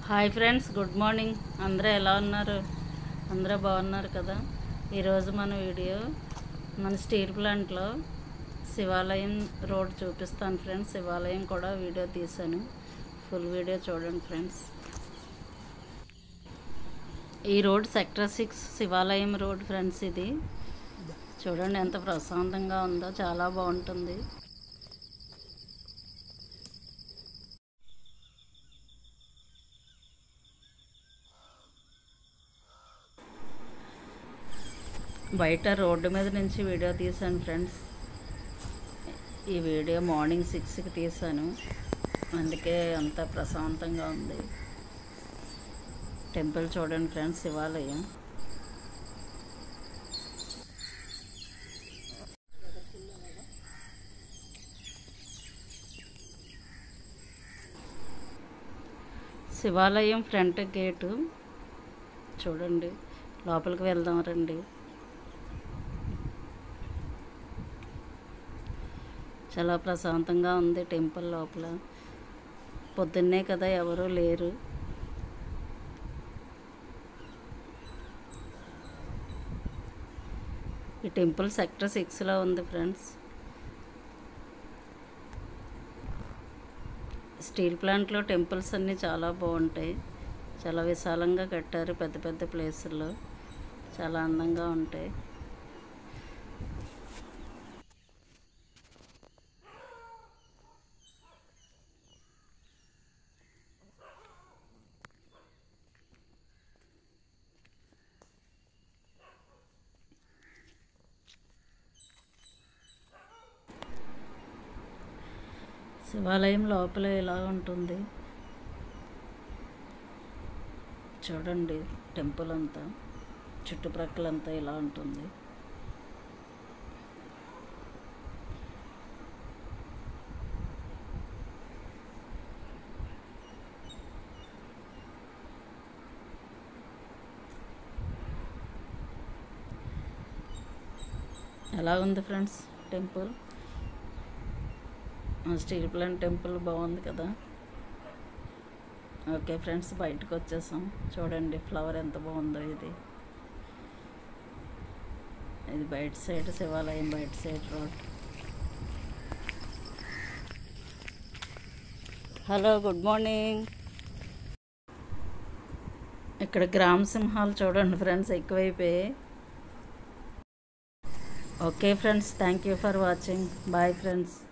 hi friends good morning అందరూ ఎలా ఉన్నారు అందరూ బాగున్నారు కదా ఈరోజు మన వీడియో మన స్టీల్ ప్లాంట్లో శివాలయం రోడ్ చూపిస్తాను ఫ్రెండ్స్ శివాలయం కూడా వీడియో తీశాను ఫుల్ వీడియో చూడండి ఫ్రెండ్స్ ఈ రోడ్ సెక్టర్ సిక్స్ శివాలయం రోడ్ ఫ్రెండ్స్ ఇది చూడండి ఎంత ప్రశాంతంగా ఉందో చాలా బాగుంటుంది బయట రోడ్డు మీద నుంచి వీడియో తీశాను ఫ్రెండ్స్ ఈ వీడియో మార్నింగ్ సిక్స్కి తీశాను అందుకే అంత ప్రశాంతంగా ఉంది టెంపుల్ చూడండి ఫ్రెండ్స్ శివాలయం శివాలయం ఫ్రంట్ గేటు చూడండి లోపలికి వెళ్దాం రండి చాలా ప్రశాంతంగా ఉంది టెంపుల్ లోపల పొద్దున్నే కదా ఎవరూ లేరు ఈ టెంపుల్ సెక్టర్ సిక్స్లో ఉంది ఫ్రెండ్స్ స్టీల్ ప్లాంట్లో టెంపుల్స్ అన్నీ చాలా బాగుంటాయి చాలా విశాలంగా కట్టారు పెద్ద పెద్ద ప్లేసుల్లో చాలా అందంగా ఉంటాయి శివాలయం లోపల ఇలా ఉంటుంది చూడండి టెంపుల్ అంతా చుట్టుప్రక్కలంతా ఇలా ఉంటుంది ఎలా ఉంది friends temple steel plant temple బాగుంది కదా ఓకే ఫ్రెండ్స్ బయటకు వచ్చేసాం చూడండి ఫ్లవర్ ఎంత బాగుందో ఇది ఇది బయట సైడ్ శివాలయం బయట side road hello good morning ఇక్కడ గ్రామ సింహాలు చూడండి ఫ్రెండ్స్ ఎక్కువైపోయాయి okay friends thank you for watching bye friends